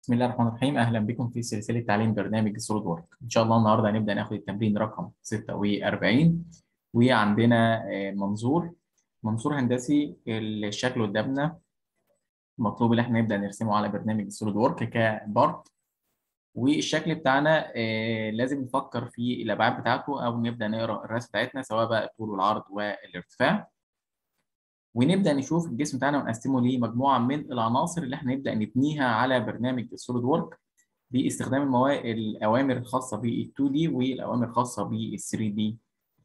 بسم الله الرحمن الرحيم اهلا بكم في سلسله تعليم برنامج السوليد وورك ان شاء الله النهارده هنبدا ناخد التمرين رقم 46 وعندنا آه، منظور منظور هندسي الشكل قدامنا مطلوب ان احنا نبدا نرسمه على برنامج السوليد وورك كبارت والشكل بتاعنا آه، لازم نفكر في الابعاد بتاعته او نبدا نقرا الرسم بتاعتنا سواء بقى الطول والعرض والارتفاع ونبدا نشوف الجسم بتاعنا ونقسمه لمجموعه من العناصر اللي احنا نبدا نبنيها على برنامج السوليد وورك باستخدام الموا... الاوامر الخاصه بال 2 دي والاوامر الخاصه بال 3 دي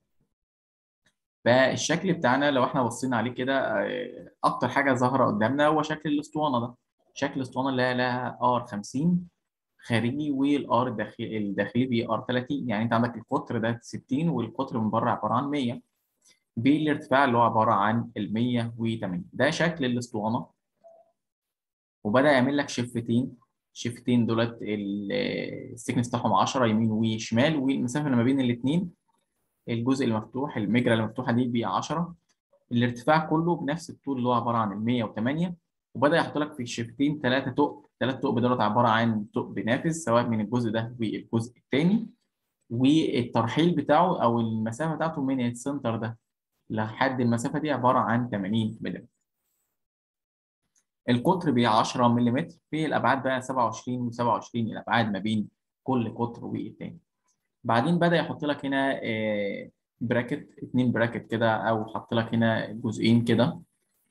فالشكل بتاعنا لو احنا بصينا عليه كده آه، اكتر حاجه ظاهره قدامنا هو شكل الاسطوانه ده شكل الاسطوانه اللي هي لها ار 50 خارجي والار الداخلي الداخلي بي ار 30 يعني انت عندك القطر ده 60 والقطر من بره عباره عن 100 بالارتفاع اللي هو عباره عن ال 180 ده شكل الاسطوانه وبدا يعمل لك شفتين شفتين دولت السكنس بتاعهم 10 يمين وشمال والمسافه اللي ما بين الاثنين الجزء المفتوح المجرى المفتوحه دي ب 10 الارتفاع كله بنفس الطول اللي هو عباره عن ال 108 وبدا يحط لك في الشفتين ثلاثه ثقب ثلاث ثقب دولت عباره عن ثقب نافذ سواء من الجزء ده والجزء الثاني والترحيل بتاعه او المسافه بتاعته من السنتر ده لحد المسافه دي عباره عن 80 ملم القطر ب 10 ملم في الابعاد بقى 27 و27 الابعاد ما بين كل قطر والتاني بعدين بدا يحط لك هنا آه، براكت اتنين براكت كده او حط لك هنا جزئين كده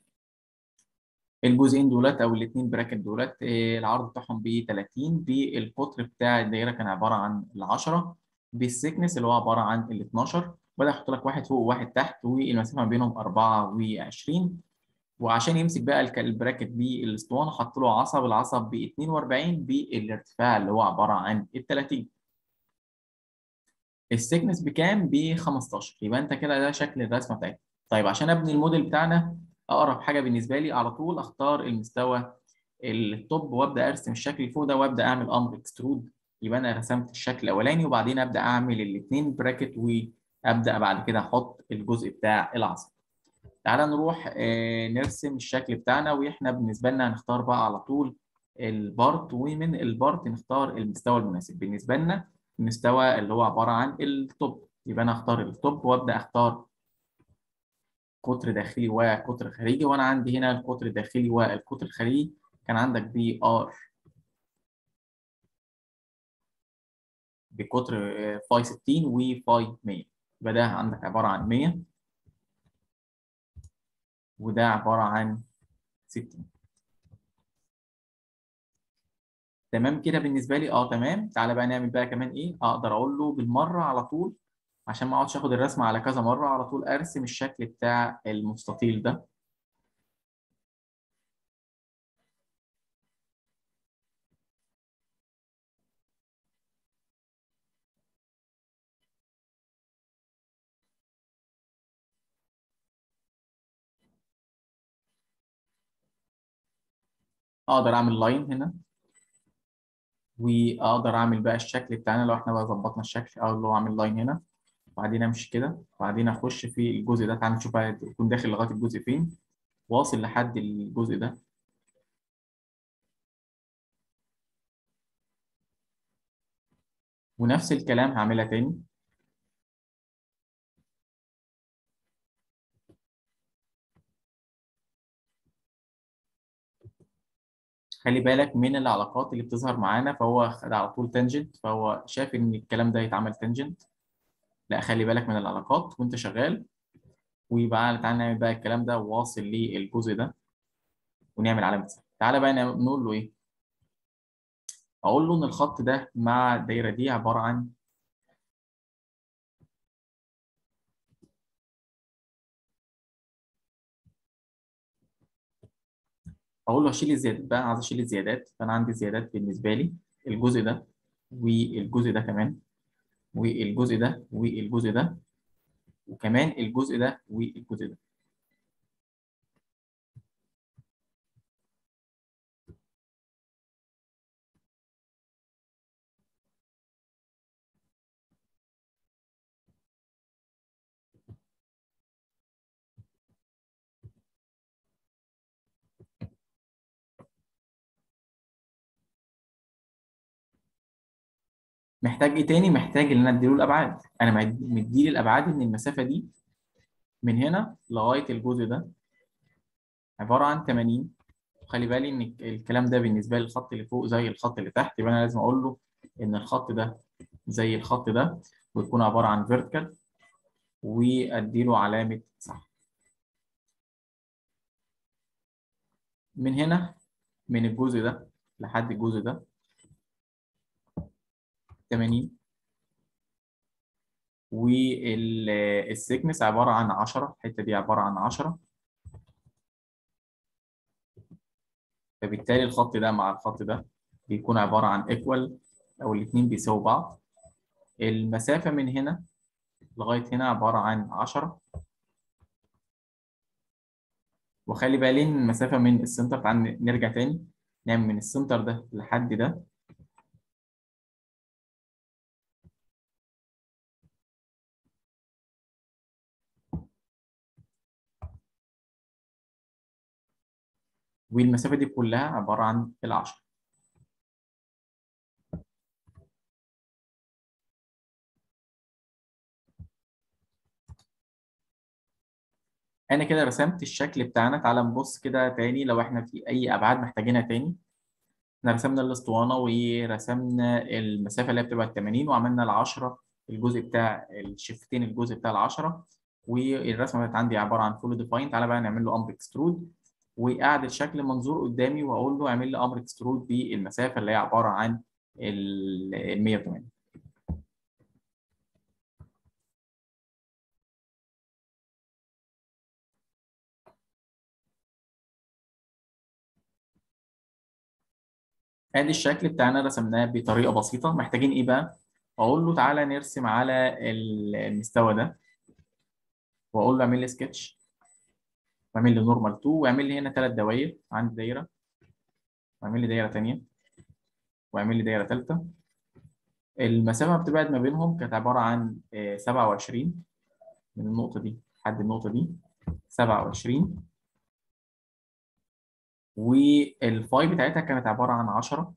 الجزئين دولت او الاثنين براكت دولت آه، العرض بتاعهم ب 30 بالقطر بتاع الدايره كان عباره عن ال 10 بالسكنس اللي هو عباره عن ال 12 بدا يحط لك واحد فوق وواحد تحت والمسافه ما بينهم 24 وعشان يمسك بقى الك- البراكت بالاسطوانه حط له عصب العصب ب 42 بالارتفاع اللي هو عباره عن ال 30 السكنس بكام؟ ب 15 يبقى انت كده ده شكل الرسمه بتاعتك طيب عشان ابني الموديل بتاعنا اقرب حاجه بالنسبه لي على طول اختار المستوى التوب وابدا ارسم الشكل اللي فوق ده وابدا اعمل امر اكسترود يبقى انا رسمت الشكل الاولاني وبعدين ابدا اعمل الاثنين براكت وابدا بعد كده احط الجزء بتاع العصب تعالى نروح آه، نرسم الشكل بتاعنا واحنا بالنسبه لنا هنختار بقى على طول البارت ومن البارت نختار المستوى المناسب بالنسبه لنا المستوى اللي هو عباره عن التوب يبقى انا اختار التوب وابدا اختار قطر داخلي وقطر خارجي وانا عندي هنا القطر الداخلي والقطر الخارجي كان عندك بي ار بقطر آه، فاي 60 وفاي 100 يبقى ده عندك عباره عن 100 وده عباره عن 60 تمام كده بالنسبه لي اه تمام تعالى بقى نعمل بقى كمان ايه اقدر اقول له بالمره على طول عشان ما اقعدش اخد الرسمه على كذا مره على طول ارسم الشكل بتاع المستطيل ده اقدر اعمل لاين هنا واقدر اعمل بقى الشكل بتاعنا لو احنا بقى ظبطنا الشكل اقول له اعمل لاين هنا وبعدين امشي كده وبعدين اخش في الجزء ده تعالى نشوف بقى يكون داخل لغايه الجزء فين واصل لحد الجزء ده ونفس الكلام هعملها تاني خلي بالك من العلاقات اللي بتظهر معانا فهو خد على طول تانجنت فهو شاف ان الكلام ده يتعمل تانجنت لا خلي بالك من العلاقات وانت شغال ويبقى تعالى نعمل بقى الكلام ده واصل للجزء ده ونعمل علامه سهم تعالى بقى نعمل- نقول له ايه اقول له ان الخط ده مع الدايره دي عباره عن اقول له اشيل الزيادات بقى عايز اشيل الزيادات فانا عندي زيادات بالنسبه لي الجزء ده والجزء ده كمان والجزء ده والجزء ده وكمان الجزء ده والجزء ده محتاج ايه تاني محتاج ان انا اديله الابعاد انا مد- مديلي الابعاد ان المسافه دي من هنا لغايه الجزء ده عباره عن 80 خلي بالي ان الكلام ده بالنسبه لي الخط اللي فوق زي الخط اللي تحت يبقى انا لازم اقول له ان الخط ده زي الخط ده ويكون عباره عن فيرتيكال واديله علامه صح من هنا من الجزء ده لحد الجزء ده 80 والسيكنس عباره عن 10 الحته دي عباره عن 10 فبالتالي الخط ده مع الخط ده بيكون عباره عن ايكوال او الاثنين بيساووا بعض المسافه من هنا لغايه هنا عباره عن 10 وخلي بالين المسافه من السنتر تعال نرجع تاني نعمل من السنتر ده لحد ده والمسافه دي كلها عباره عن العشرة انا كده رسمت الشكل بتاعنا تعال نبص كده تاني لو احنا في اي ابعاد محتاجينها تاني احنا رسمنا الاسطوانه ورسمنا المسافه اللي هي بتبقى 80 وعملنا ال 10 الجزء بتاع الشفتين الجزء بتاع ال 10 والرسمه بقت عندي عباره عن فول ديفاين تعالى بقى نعمل له امر اكسترود وقاعد الشكل منظور قدامي واقول له اعمل لي امر اكسترود بالمسافه اللي هي عباره عن ال 180 ادي الشكل بتاعنا رسمناه بطريقه بسيطه محتاجين ايه بقى اقول له تعالى نرسم على المستوى ده واقول له اعمل لي سكتش واعمل لي نورمال 2 واعمل لي هنا ثلاث دوائر عندي دايره واعمل لي دايره ثانيه واعمل لي دايره ثالثه المسافه بتبعد ما بينهم كانت عباره عن 27 من النقطه دي لحد النقطه دي 27 والفاي بتاعتها كانت عباره عن 10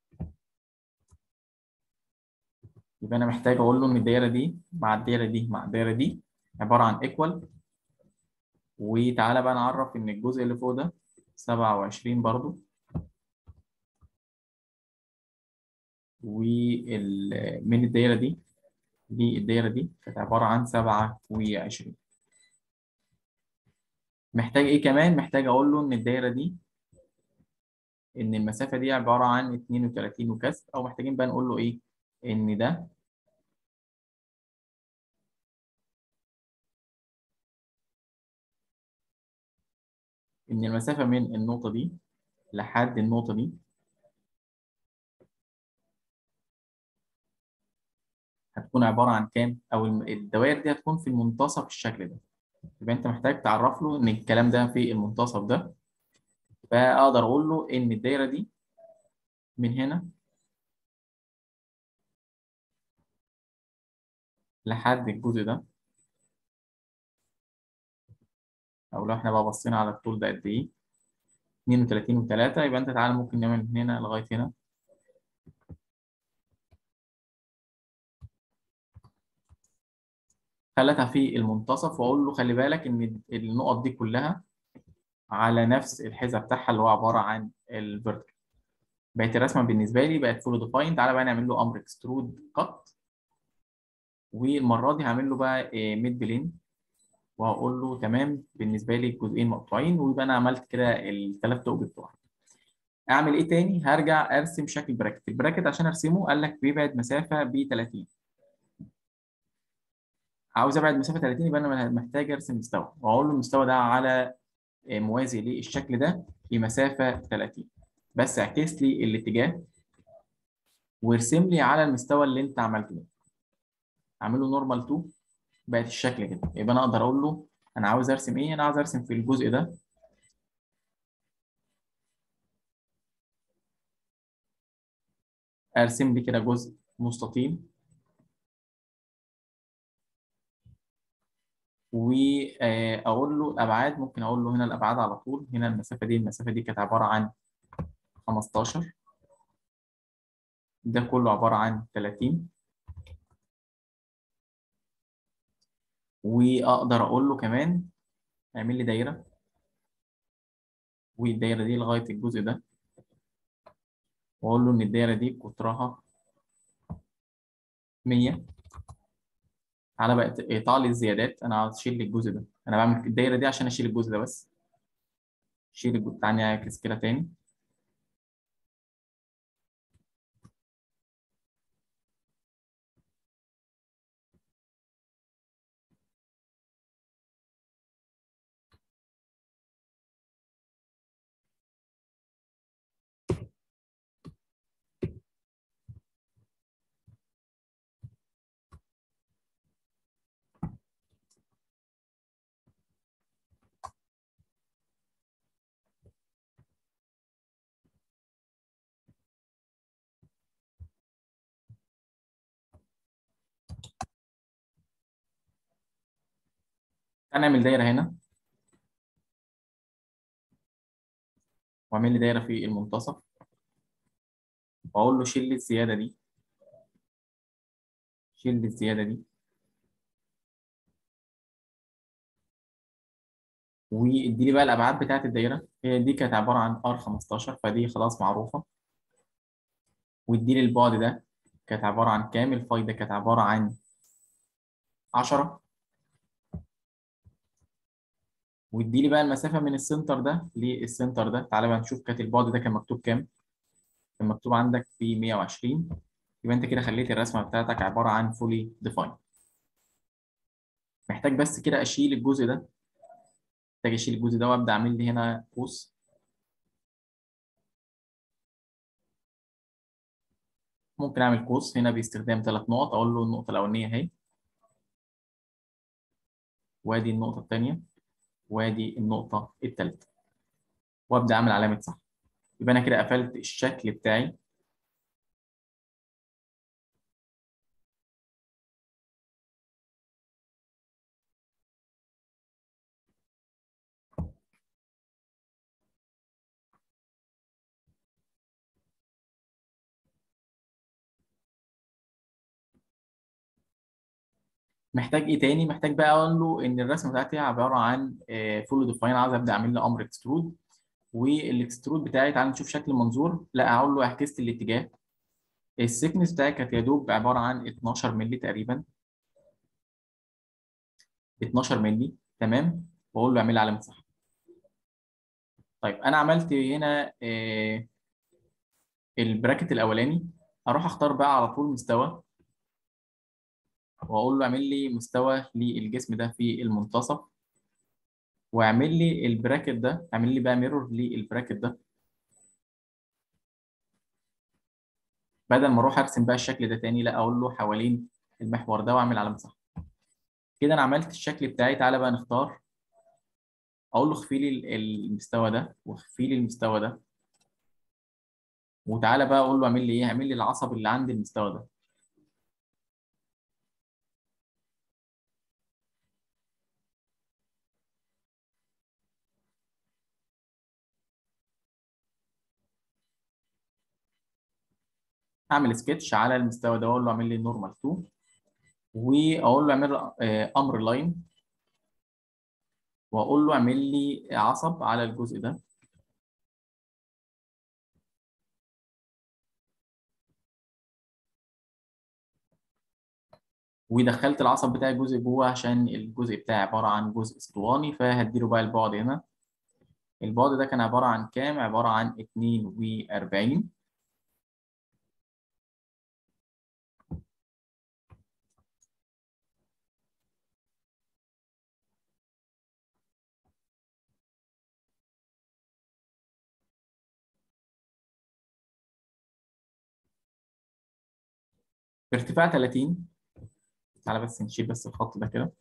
يبقى انا محتاج اقول له ان الدايره دي مع الدايره دي مع الدايره دي عباره عن ايكوال وتعالى بقى نعرف ان الجزء اللي فوق ده 27 برضو ومن الدايره دي دي الدايره دي كانت عباره عن 27 محتاج ايه كمان محتاج اقول له ان الدايره دي ان المسافه دي عباره عن 32 وكسر او محتاجين بقى نقول له ايه ان ده ان المسافه من النقطه دي لحد النقطه دي هتكون عباره عن كام او الدوائر دي هتكون في المنتصف الشكل ده يبقى انت محتاج تعرف له ان الكلام ده في المنتصف ده فاقدر اقول له ان الدايره دي من هنا لحد الجزء ده او لو احنا بقى بصينا على الطول ده قد ايه 32 و3 يبقى انت تعالى ممكن نعمل من هنا لغايه هنا خلتها في المنتصف واقول له خلي بالك ان النقط دي كلها على نفس الحذاء بتاعها اللي هو عباره عن الفيرتيكال بقت الرسمه بالنسبه لي بقت فول ديفاين تعالى بقى نعمل له امر اكسترود كات والمره دي هعمل له بقى ميد بلين وهقول له تمام بالنسبه لي الجزئين مقطوعين ويبقى انا عملت كده الثلاث طوق بتوعي اعمل ايه تاني هرجع ارسم شكل براكت البراكت عشان ارسمه قال لك بيبعد مسافه ب 30 عاوز ابعد مسافه 30 يبقى انا محتاج ارسم مستوى واقول له المستوى ده على موازي للشكل ده بمسافه 30 بس اعكس لي الاتجاه وارسم لي على المستوى اللي انت عملته ده اعمله نورمال 2 بقت الشكل كده يبقى انا اقدر اقول له انا عاوز ارسم ايه انا عاوز ارسم في الجزء ده ارسم لي كده جزء مستطيل واقول له الابعاد ممكن اقول له هنا الابعاد على طول هنا المسافه دي المسافه دي كانت عباره عن 15 ده كله عبارة عن 30 وأقدر أقول له كمان اعمل لي دايرة والدايرة دي لغاية الجزء ده وأقول له إن الدايرة دي قطرها 100 على بقى اقطع لي الزيادات أنا عاوز أشيل الجزء ده أنا بعمل الدايرة دي عشان أشيل الجزء ده بس شيل الجزء تعالى نعكس كده تاني تعالى نعمل دايرة هنا واعمل لي دايرة في المنتصف واقول له شيل لي الزيادة دي شيل لي الزيادة دي واديني بقى الابعاد بتاعت الدايره هي دي كانت عباره عن ار 15 فدي خلاص معروفه واديني البعد ده كانت عباره عن كام الفاي ده كانت عباره عن 10 واديني بقى المسافه من السنتر ده للسنتر ده تعالى بقى نشوف كانت البعد ده كان مكتوب كام كان مكتوب عندك في 120 يبقى انت كده خليت الرسمه بتاعتك عباره عن فولي ديفاين محتاج بس كده اشيل الجزء ده محتاج اشيل الجزء ده وابدا اعمل لي هنا قوس ممكن اعمل قوس هنا باستخدام ثلاث نقط اقول له النقطه الاولانيه اهي وادي النقطه الثانيه وادي النقطه الثالثه وابدا اعمل علامه صح يبقى انا كده قفلت الشكل بتاعي محتاج ايه تاني محتاج بقى اقول له ان الرسمه بتاعتي عباره عن فول ديفاين عايز ابدا اعمل له امر اكسترود والاكسترود بتاعي تعال نشوف شكل المنظور لا اقول له اعكس لي الاتجاه السكنس بتاعي كانت يا دوب عباره عن 12 مللي تقريبا 12 مللي تمام واقول له اعمل لي علامه صح طيب انا عملت هنا آه البراكت الاولاني اروح اختار بقى على طول مستوى واقول له اعمل لي مستوى للجسم ده في المنتصف واعمل لي البراكت ده اعمل لي بقى ميرور للبراكت ده بدل ما اروح ارسم بقى الشكل ده تاني لا اقول له حوالين المحور ده واعمل علامه صح كده انا عملت الشكل بتاعي تعالى بقى نختار اقول له اخفي لي المستوى ده واخفي لي المستوى ده وتعالى بقى اقول له اعمل لي ايه اعمل لي العصب اللي عند المستوى ده اعمل سكتش على المستوى ده واقول له اعمل لي نورمال 2 واقول له اعمل امر لاين واقول له اعمل لي عصب على الجزء ده ودخلت العصب بتاعي جزء جوه عشان الجزء بتاعي عباره عن جزء اسطواني فهديله بقى البعد هنا البعد ده كان عباره عن كام عباره عن 42 بارتفاع 30 تعالى بس نشيل بس الخط ده كده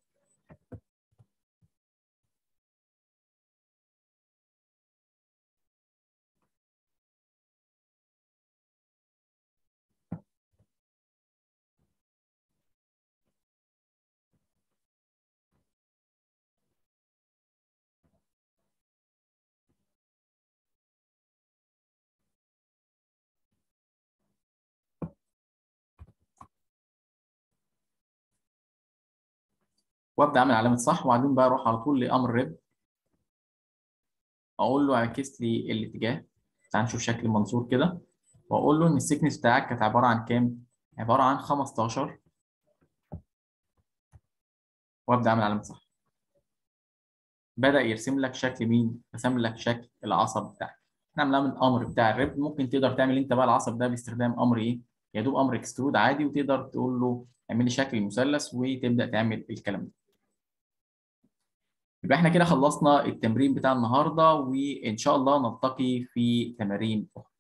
وابدا اعمل علامه صح وبعدين بقى اروح على طول لامر ريب اقول له اعكس لي الاتجاه تعال نشوف شكل المنظور كده واقول له ان السيكنس بتاعك كانت عباره عن كام؟ عباره عن 15 وابدا اعمل علامه صح بدا يرسم لك شكل مين؟ رسم لك شكل العصب بتاعك احنا عملناه من امر بتاع الريب ممكن تقدر تعمل انت بقى العصب ده باستخدام امر ايه؟ يا دوب امر اكسترود عادي وتقدر تقول له اعمل لي شكل المثلث وتبدا تعمل الكلام ده يبقى احنا كده خلصنا التمرين بتاع النهارده وان شاء الله نلتقي في تمارين اخرى